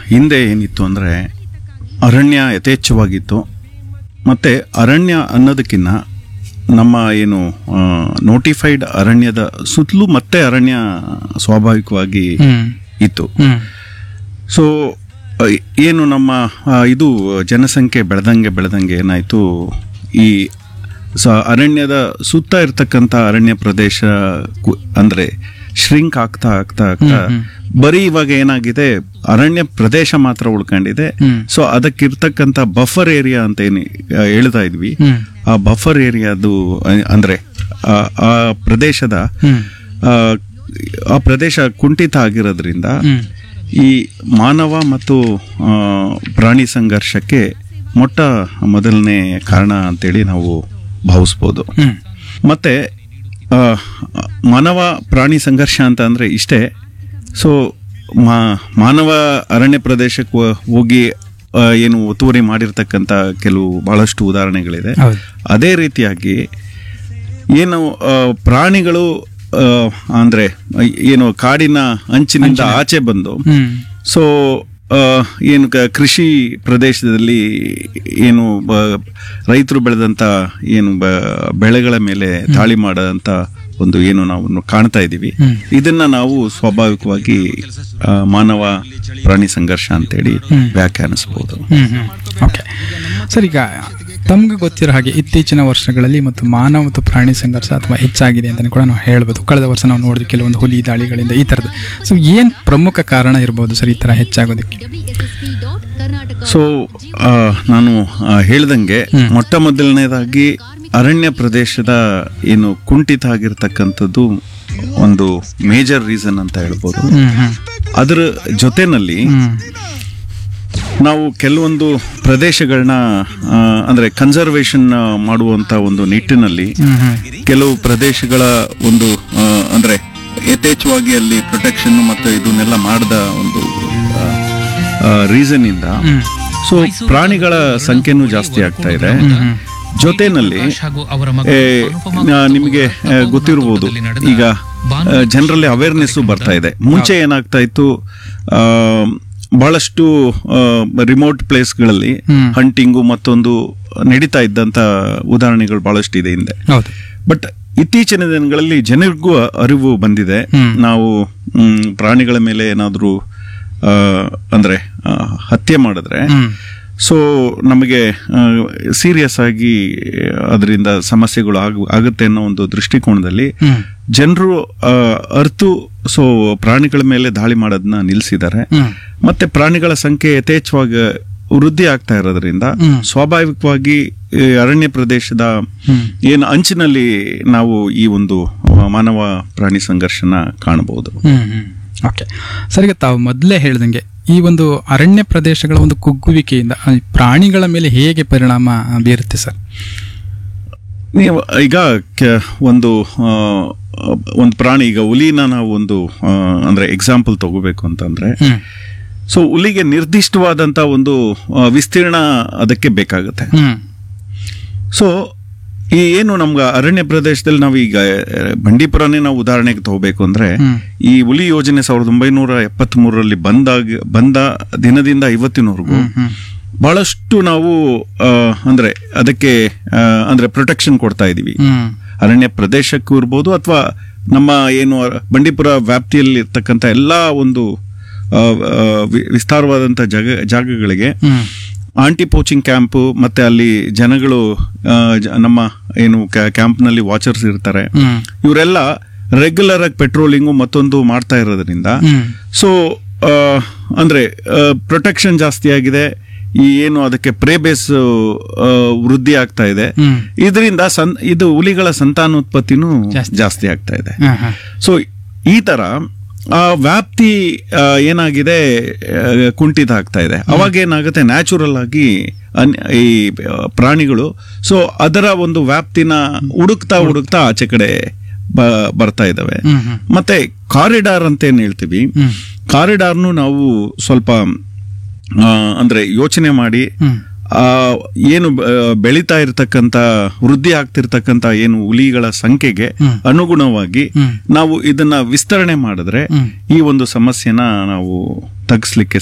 ಹಿಂದೆ ಏನಿತ್ತು ಅಂದರೆ ಅರಣ್ಯ ಯಥೇಚ್ಛವಾಗಿತ್ತು ಮತ್ತು ಅರಣ್ಯ ಅನ್ನೋದಕ್ಕಿಂತ ನಮ್ಮ ಏನು ನೋಟಿಫೈಡ್ ಅರಣ್ಯದ ಸುತ್ತಲೂ ಮತ್ತೆ ಅರಣ್ಯ ಸ್ವಾಭಾವಿಕವಾಗಿ ಹ್ಮ್ ಇತ್ತು ಹ್ಮ್ ಸೊ ಅ, ಏನು ನಮ್ಮ ಆ, ಇದು ಜನಸಂಖ್ಯೆ ಬೆಳೆದಂಗೆ ಬೆಳೆದಂಗೆ ಏನಾಯಿತು ಈ ಸ ಅರಣ್ಯದ ಸುತ್ತ ಇರ್ತಕ್ಕಂಥ ಅರಣ್ಯ ಪ್ರದೇಶ ಕು- ಅಂದ್ರೆ ಶ್ರಿಂಕ್ ಆಗ್ತಾ ಆಗ್ತಾ ಆಗ್ತಾ ಬರೀ ಇವಾಗ ಏನಾಗಿದೆ ಅರಣ್ಯ ಪ್ರದೇಶ ಮಾತ್ರ ಉಳ್ಕೊಂಡಿದೆ ಹ್ಮ್. ಸೊ ಅದಕ್ಕಿರ್ತಕ್ಕಂಥ ಬಫರ್ ಏರಿಯಾ ಅಂತ ಏನು ಆ, ಹೇಳ್ತಾ ಇದ್ವಿ ಹ್ಮ್ ಆ ಬಫರ್ ಏರಿಯಾದು ಅ- ಅಂದ್ರೆ ಆ ಆ ಪ್ರದೇಶದ ಹ್ಮ್ ಆ, ಆ ಪ್ರದೇಶ ಕುಂಠಿತ ಆಗಿರೋದ್ರಿಂದ ಹ್ಮ್ ಈ ಮಾನವ ಮತ್ತು ಆ, ಪ್ರಾಣಿ ಸಂಘರ್ಷಕ್ಕೆ ಮೊಟ್ಟ ಮೊದಲನೇ ಕಾರಣ ಅಂತೇಳಿ ನಾವು ಭಾವಿಸ್ಬೋದು ಹ್ಮ್ ಮತ್ತೆ ಆ, ಮಾನವ ಪ್ರಾಣಿ ಸಂಘರ್ಷ ಅಂತ ಅಂದ್ರೆ ಇಷ್ಟೇ ಸೊ ಮಾ ಮಾನವ ಅರಣ್ಯ ಪ್ರದೇಶಕ್ಕೆ ಹೋ- ಹೋಗಿ ಆ, ಏನು ಒತ್ತುವರಿ ಮಾಡಿರ್ತಕ್ಕಂಥ ಕೆಲವು ಬಹಳಷ್ಟು ಉದಾಹರಣೆಗಳಿದೆ ಹೌದು ಅದೇ ರೀತಿಯಾಗಿ ಏನು ಆ, ಪ್ರಾಣಿಗಳು ಆ, ಅಂದ್ರೆ ಏನು ಕಾಡಿನ ಅಂಚಿನಿಂದ ಆಚೆ ಬಂದು ಹ್ಮ್ ಸೊ ಆ, ಏನು ಕ- ಕೃಷಿ ಪ್ರದೇಶದಲ್ಲಿ ಏನು ಬ- ರೈತರು ಬೆಳೆದಂತ ಏನು ಬ- ಬೆಳೆಗಳ ಮೇಲೆ ದಾಳಿ ಮಾಡದಂತ ಒಂದು ಏನು ನಾವು ಕಾಣ್ತಾ ಇದ್ದೀವಿ ಹ್ಮ್. ಇದನ್ನ ನಾವು ಸ್ವಾಭಾವಿಕವಾಗಿ ಆ, ಮಾನವ ಪ್ರಾಣಿ ಸಂಘರ್ಷ ಅಂತೇಳಿ ವ್ಯಾಖ್ಯಾನಿಸಬಹುದು ಹ್ಮ್ ಹ್ಮ್ ಓಕೆ ಸರ್ ಈಗ ತಮ್ಗೆ ಗೊತ್ತಿರೋ ಹಾಗೆ ಇತ್ತೀಚಿನ ವರ್ಷಗಳಲ್ಲಿ ಮತ್ತು ಮಾನವ ಮತ್ತು ಪ್ರಾಣಿ ಸಂಘರ್ಷ ಅಥವಾ ಹೆಚ್ಚಾಗಿದೆ ಅಂತಲೇ ಕೂಡ ನಾವು ಹೇಳ್ಬೋದು ಕಳೆದ ವರ್ಷ ನಾವು ನೋಡಿದ್ವಿ ಕೆಲವೊಂದು ಹುಲಿ ದಾಳಿಗಳಿಂದ ಈ ಥರದ್ದು ಸೊ ಏನು ಪ್ರಮುಖ ಕಾರಣ ಇರ್ಬೋದು ಸರ್ ಈ ಥರ ಹೆಚ್ಚಾಗೋದಕ್ಕೆ ಸೊ ಆ, ನಾನು ಆ, ಹೇಳ್ದಂಗೆ ಮೊಟ್ಟ ಮೊದಲನೇದಾಗಿ ಅರಣ್ಯ ಪ್ರದೇಶದ ಏನು ಕುಂಠಿತ ಆಗಿರ್ತಕ್ಕಂಥದ್ದು ಒಂದು ಮೇಜರ್ ರೀಸನ್ ಅಂತ ಹೇಳ್ಬೋದು ಹ್ಮ್ ಹ್ಮ್ ಅದರ ಜೊತೆನಲ್ಲಿ ಹ್ಮ್ ನಾವು ಕೆಲವೊಂದು ಪ್ರದೇಶಗಳನ್ನ ಆ, ಅಂದ್ರೆ ಕನ್ಸರ್ವೇಷನ್ ಮಾಡುವಂತ ಒಂದು ನಿಟ್ಟಿನಲ್ಲಿ ಹ್ಮ್ ಹ್ಮ್ ಕೆಲವು ಪ್ರದೇಶಗಳ ಒಂದು ಆ, ಅಂದ್ರೆ ಯಥೇಚ್ಛವಾಗಿ ಅಲ್ಲಿ ಪ್ರೊಟೆಕ್ಷನ್ ಮತ್ತು ಇದನ್ನೆಲ್ಲ ಮಾಡದ ಒಂದು ರೀಸನ್ ಇಂದ ಹ್ಮ್ ಸೊ ಪ್ರಾಣಿಗಳ ಸಂಖ್ಯೆನೂ ಜಾಸ್ತಿ ಆಗ್ತಾ ಇದೆ ಜೊತೆನಲ್ಲಿ ಹಾಗೂ ಅವರ ಏ, ನಾ- ನಿಮಗೆ ಆ, ಗೊತ್ತಿರ್ಬೋದು ಈಗ ಜನರಲ್ಲಿ ಅವೇರ್ನೆಸ್ ಬರ್ತಾ ಇದೆ ಮುಂಚೆ ಏನಾಗ್ತಾ ಇತ್ತು ಆ, ಬಹಳಷ್ಟು ರಿಮೋಟ್ ಪ್ಲೇಸ್ಗಳಲ್ಲಿ ಹ್ಮ್. ಹಂಟಿಂಗು ಮತ್ತೊಂದು ನಡೀತಾ ಇದ್ದಂತ ಉದಾಹರಣೆಗಳು ಬಹಳಷ್ಟು ಇದೆ ಹಿಂದೆ ಹೌದು ಬಟ್ ಇತ್ತೀಚಿನ ದಿನಗಳಲ್ಲಿ ಜನರಿಗೂ ಅರಿವು ಬಂದಿದೆ ಹ್ಮ್. ನಾವು ಮ್, ಪ್ರಾಣಿಗಳ ಮೇಲೆ ಏನಾದರೂ ಅಂದ್ರೆ ಆ, ಹತ್ಯೆ ಮಾಡಿದ್ರೆ ಹ್ಮ್ ಸೊ ನಮಗೆ ಸೀರಿಯಸ್ ಆಗಿ ಅದರಿಂದ ಸಮಸ್ಯೆಗಳು ಆಗ ಆಗುತ್ತೆ ಅನ್ನೋ ಒಂದು ದೃಷ್ಟಿಕೋನದಲ್ಲಿ ಹ್ಮ್ ಜನರು ಅರ್ತು ಸೊ ಪ್ರಾಣಿಗಳ ಮೇಲೆ ದಾಳಿ ಮಾಡೋದನ್ನ ನಿಲ್ಲಿಸಿದ್ದಾರೆ ಹ್ಮ್ ಮತ್ತೆ ಪ್ರಾಣಿಗಳ ಸಂಖ್ಯೆ ಯಥೇಚ್ಛವಾಗಿ ವೃದ್ಧಿ ಆಗ್ತಾ ಇರೋದ್ರಿಂದ ಹ್ಮ್. ಸ್ವಾಭಾವಿಕವಾಗಿ ಈ ಅರಣ್ಯ ಪ್ರದೇಶದ ಹ್ಮ್. ಏನು ಅಂಚಿನಲ್ಲಿ ನಾವು ಈ ಒಂದು ಆ, ಮಾನವ ಪ್ರಾಣಿ ಸಂಘರ್ಷನ ಕಾಣಬಹುದು ಹ್ಮ್ ಹ್ಮ್ ಓಕೆ ಸರ್ ಈಗ ತಾವು ಮೊದಲೇ ಹೇಳ್ದಂಗೆ ಈ ಒಂದು ಅರಣ್ಯ ಪ್ರದೇಶಗಳ ಒಂದು ಕುಗ್ಗುವಿಕೆಯಿಂದ ಆ, ಪ್ರಾಣಿಗಳ ಮೇಲೆ ಹೇಗೆ ಪರಿಣಾಮ ಬೀರುತ್ತೆ ಸರ್ ನೀವು ಈಗ ಕೆ- ಒಂದು ಆ, ಒಂದು ಪ್ರಾಣಿ ಈಗ ಹುಲಿನ ನಾವು ಒಂದು ಆ, ಅಂದ್ರೆ ಎಕ್ಸಾಂಪಲ್ ತಗೋಬೇಕು ಅಂತಂದ್ರೆ ಹ್ಮ್ ಸೊ ಹುಲಿಗೆ ನಿರ್ದಿಷ್ಟವಾದಂತ ಒಂದು ಆ, ವಿಸ್ತೀರ್ಣ ಅದಕ್ಕೆ ಬೇಕಾಗುತ್ತೆ ಹ್ಮ್ ಸೊ ಈ ಏನು ನಮ್ಗೆ ಅರಣ್ಯ ಪ್ರದೇಶದಲ್ಲಿ ನಾವು ಈಗ ಆ, ಬಂಡೀಪುರನೇ ನಾವು ಉದಾಹರಣೆಗೆ ತಗೋಬೇಕು ಅಂದ್ರೆ ಹ್ಮ್. ಈ ಹುಲಿ ಯೋಜನೆ ಸಾವಿರದ ಒಂಬೈನೂರ ಎಪ್ಪತ್ತ್ ಮೂರರಲ್ಲಿ ಬಂದಾಗ ಬಂದ ದಿನದಿಂದ ಇವತ್ತಿನವರೆಗೂ ಹ್ಮ್ ಬಹಳಷ್ಟು ನಾವು ಆ, ಅಂದ್ರೆ ಅದಕ್ಕೆ ಆ, ಅಂದ್ರೆ ಪ್ರೊಟೆಕ್ಷನ್ ಕೊಡ್ತಾ ಇದೀವಿ ಹ್ಮ್ ಅರಣ್ಯ ಪ್ರದೇಶಕ್ಕೂ ಇರ್ಬೋದು ಅಥವಾ ನಮ್ಮ ಏನು ಬಂಡೀಪುರ ವ್ಯಾಪ್ತಿಯಲ್ಲಿ ಇರ್ತಕ್ಕಂಥ ಎಲ್ಲಾ ಒಂದು ಆ, ಆ, ವಿ- ವಿಸ್ತಾರವಾದಂಥ ಜಾಗ ಜಾಗಗಳಿಗೆ ಹ್ಮ್ ಆಂಟಿ ಪೋಚಿಂಗ್ ಕ್ಯಾಂಪ್ ಮತ್ತೆ ಅಲ್ಲಿ ಜನಗಳು ಆ, ಜ- ನಮ್ಮ ಏನು ಕ್ಯಾಂಪ್ನಲ್ಲಿ ವಾಚರ್ಸ್ ಇರ್ತಾರೆ ಹ್ಮ್ ಇವರೆಲ್ಲ ರೆಗ್ಯುಲರ್ ಆಗಿ ಪೆಟ್ರೋಲಿಂಗು ಮತ್ತೊಂದು ಮಾಡ್ತಾ ಇರೋದ್ರಿಂದ ಹ್ಮ್ ಸೊ ಅಂದ್ರೆ ಪ್ರೊಟೆಕ್ಷನ್ ಜಾಸ್ತಿ ಆಗಿದೆ ಈ ಏನು ಅದಕ್ಕೆ ಪ್ರೇ ಬೇಸ್ ವೃದ್ಧಿ ಆಗ್ತಾ ಇದೆ ಹ್ಮ್ ಇದರಿಂದ ಸನ್ ಇದು ಹುಲಿಗಳ ಸಂತಾನೋತ್ಪತ್ತಿನೂ ಜಾಸ್ತಿ. ಜಾಸ್ತಿ ಆಗ್ತಾ ಇದೆ ಹಾ, ಹಾ. ಸೊ ಈ ತರ ಆ ವ್ಯಾಪ್ತಿ ಆ, ಏನಾಗಿದೆ ಆ, ಕುಂಠಿತ ಆಗ್ತಾ ಇದೆ ಅವಾಗ ಏನಾಗುತ್ತೆ ನ್ಯಾಚುರಲ್ ಆಗಿ ಅನ್- ಈ ಆ, ಪ್ರಾಣಿಗಳು ಸೊ ಅದರ ಒಂದು ವ್ಯಾಪ್ತಿನ ಹುಡುಕ್ತಾ ಹುಡುಕ್ತಾ ಆಚೆ ಕಡೆ ಬ- ಬರ್ತಾ ಇದಾವೆ ಹ್ಮ್ ಹ್ಮ್ ಮತ್ತೆ ಕಾರಿಡಾರ್ ಅಂತ ಏನ್ ಹೇಳ್ತೀವಿ ಹ್ಮ್ ಕಾರಿಡಾರ್ನು ನಾವು ಸ್ವಲ್ಪ ಆ, ಅಂದ್ರೆ ಯೋಚನೆ ಮಾಡಿ ಹ್ಮ್ ಆ ಏನು ಬ- ಬೆಳೀತಾ ಇರತಕ್ಕಂತ ವೃದ್ಧಿ ಆಗ್ತಿರ್ತಕ್ಕಂತ ಏನು ಹುಲಿಗಳ ಸಂಖ್ಯೆಗೆ ಹ್ಮ್. ಅನುಗುಣವಾಗಿ ಹ್ಮ್. ನಾವು ಇದನ್ನ ವಿಸ್ತರಣೆ ಮಾಡಿದ್ರೆ ಹ್ಮ್. ಈ ಒಂದು ಸಮಸ್ಯೆನ ನಾವು ತಗ್ಸ್ಲಿಕ್ಕೆ